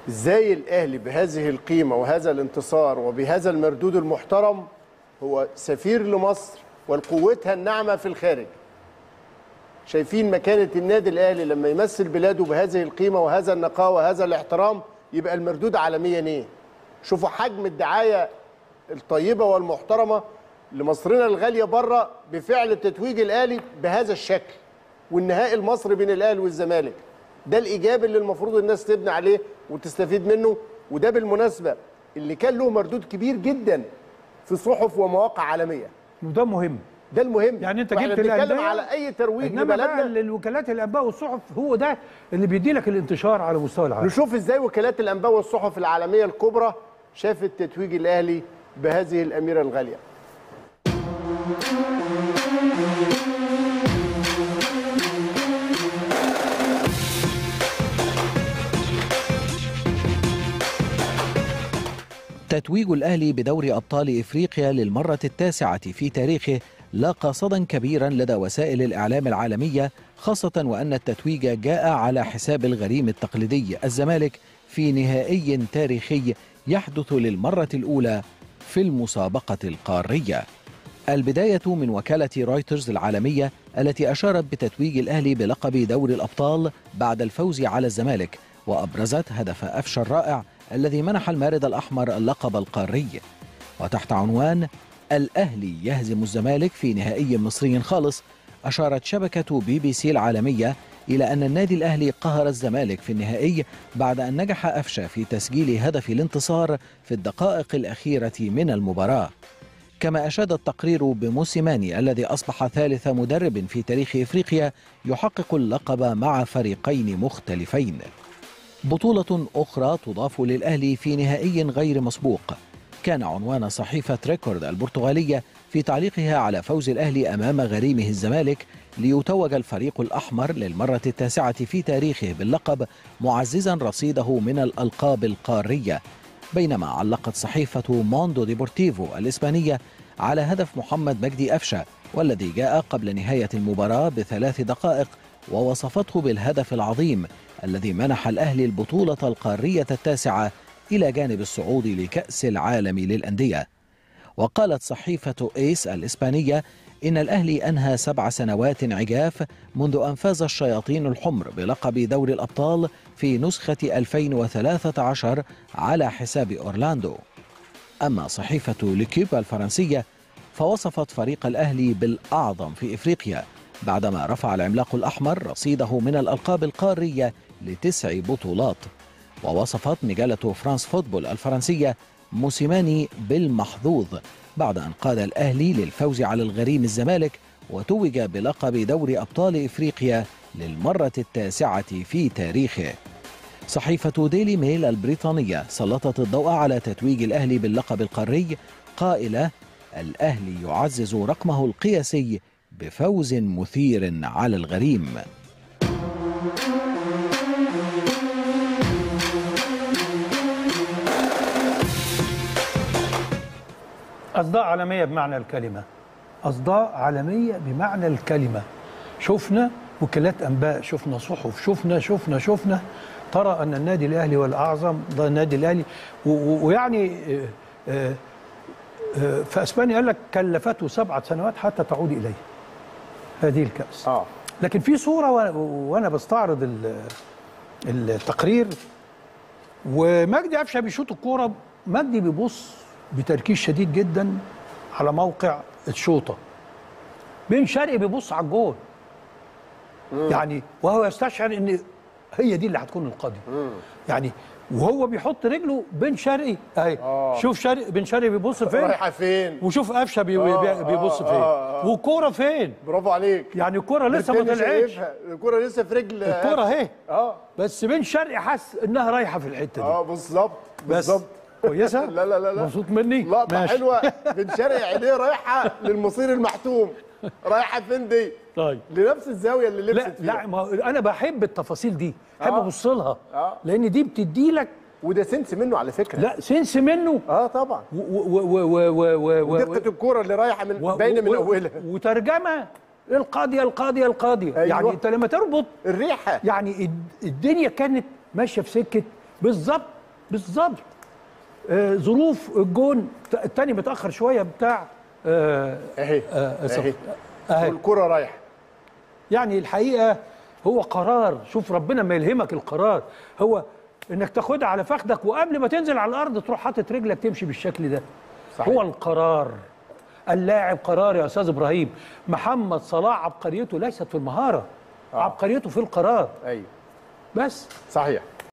ازاي الاهلي بهذه القيمه وهذا الانتصار وبهذا المردود المحترم هو سفير لمصر والقوتها الناعمه في الخارج شايفين مكانه النادي الاهلي لما يمثل بلاده بهذه القيمه وهذا النقاء وهذا الاحترام يبقى المردود عالميا ايه شوفوا حجم الدعايه الطيبه والمحترمه لمصرنا الغاليه بره بفعل تتويج الاهلي بهذا الشكل والنهائي المصري بين الاهلي والزمالك ده الايجاب اللي المفروض الناس تبني عليه وتستفيد منه وده بالمناسبه اللي كان له مردود كبير جدا في صحف ومواقع عالميه وده مهم ده المهم يعني انت وإحنا جبت بنتكلم الأندية، على اي ترويج انما بقى لبلدنا الوكالات الانباء والصحف هو ده اللي بيدي لك الانتشار على مستوى العالم نشوف ازاي وكالات الانباء والصحف العالميه الكبرى شافت تتويج الاهلي بهذه الاميره الغاليه تتويج الأهلي بدور أبطال إفريقيا للمرة التاسعة في تاريخه لاقى صدى كبيرا لدى وسائل الإعلام العالمية خاصة وأن التتويج جاء على حساب الغريم التقليدي الزمالك في نهائي تاريخي يحدث للمرة الأولى في المسابقة القارية البداية من وكالة رويترز العالمية التي أشارت بتتويج الأهلي بلقب دور الأبطال بعد الفوز على الزمالك وأبرزت هدف أفشى الرائع الذي منح المارد الأحمر اللقب القاري وتحت عنوان الأهلي يهزم الزمالك في نهائي مصري خالص أشارت شبكة بي بي سي العالمية إلى أن النادي الأهلي قهر الزمالك في النهائي بعد أن نجح أفشى في تسجيل هدف الانتصار في الدقائق الأخيرة من المباراة كما أشاد التقرير بموسيماني الذي أصبح ثالث مدرب في تاريخ إفريقيا يحقق اللقب مع فريقين مختلفين بطولة أخرى تضاف للأهلي في نهائي غير مسبوق كان عنوان صحيفة ريكورد البرتغالية في تعليقها على فوز الأهلي أمام غريمه الزمالك ليتوج الفريق الأحمر للمرة التاسعة في تاريخه باللقب معززا رصيده من الألقاب القارية بينما علقت صحيفة موندو ديبورتيفو الإسبانية على هدف محمد مجدي أفشة والذي جاء قبل نهاية المباراة بثلاث دقائق ووصفته بالهدف العظيم الذي منح الأهلي البطولة القارية التاسعة إلى جانب الصعود لكأس العالم للأندية وقالت صحيفة إيس الإسبانية إن الأهلي أنهى سبع سنوات عجاف منذ أن فاز الشياطين الحمر بلقب دور الأبطال في نسخة 2013 على حساب أورلاندو أما صحيفة ليكيب الفرنسية فوصفت فريق الأهلي بالأعظم في إفريقيا بعدما رفع العملاق الأحمر رصيده من الألقاب القارية لتسع بطولات ووصفت مجلة فرانس فوتبول الفرنسية موسيماني بالمحظوظ بعد أن قاد الأهلي للفوز على الغريم الزمالك وتوج بلقب دور أبطال إفريقيا للمرة التاسعة في تاريخه صحيفة ديلي ميل البريطانية سلطت الضوء على تتويج الأهلي باللقب القاري قائلة الأهلي يعزز رقمه القياسي بفوز مثير على الغريم أصداء عالمية بمعنى الكلمة أصداء عالمية بمعنى الكلمة شفنا وكالات أنباء شفنا صحف شفنا شفنا شفنا ترى أن النادي الأهلي هو الأعظم ده النادي الأهلي و- و- ويعني آه، آه، آه، في أسبانيا قال لك كلفته سبعة سنوات حتى تعود إليه هذه الكأس اه لكن في صورة وأنا- وأنا بستعرض ال- التقرير ومجدي قفشه بيشوط الكوره مجدي بيبص بتركيز شديد جدا على موقع الشوطه بن شرقي بيبص على الجول يعني وهو يستشعر ان هي دي اللي هتكون القاضي يعني وهو بيحط رجله بن شرقي اهي آه. شوف شرقي بن شرقي بيبص فين رايحه فين وشوف قفشه بي آه، بي- بيبص آه، فين آه، آه. والكوره فين برافو عليك يعني الكوره لسه ما التاني طلعتش شايفها. الكوره لسه في رجل الكوره اهي اه بس بن شرقي حس انها رايحه في الحته دي اه بالظبط بس بالظبط كويسه لا لا لا لا مبسوط مني لقطه ماشي. حلوه بن شرقي عينيه رايحه للمصير المحتوم رايحه فين دي طيب لنفس الزاويه اللي لا لبست فيها لا ما هو انا بحب التفاصيل دي بحب آه. ابص لها آه. لان دي بتدي لك وده سنس منه على فكره لا سنس منه اه طبعا و و و و و و ودقه الكوره اللي رايحه من و- باينه من و- اولها وترجمه القاضيه القاضيه القاضيه أيوة. يعني انت لما تربط الريحه يعني الد- الدنيا كانت ماشيه في سكه بالظبط بالظبط آه ظروف الجون الثاني متاخر شويه بتاع آه اهي آه اهي اهي والكره رايحه يعني الحقيقه هو قرار شوف ربنا ما يلهمك القرار هو انك تاخدها على فخدك وقبل ما تنزل على الارض تروح حاطط رجلك تمشي بالشكل ده صحيح. هو القرار اللاعب قرار يا استاذ ابراهيم محمد صلاح عبقريته ليست في المهاره آه. عبقريته في القرار ايوه بس صحيح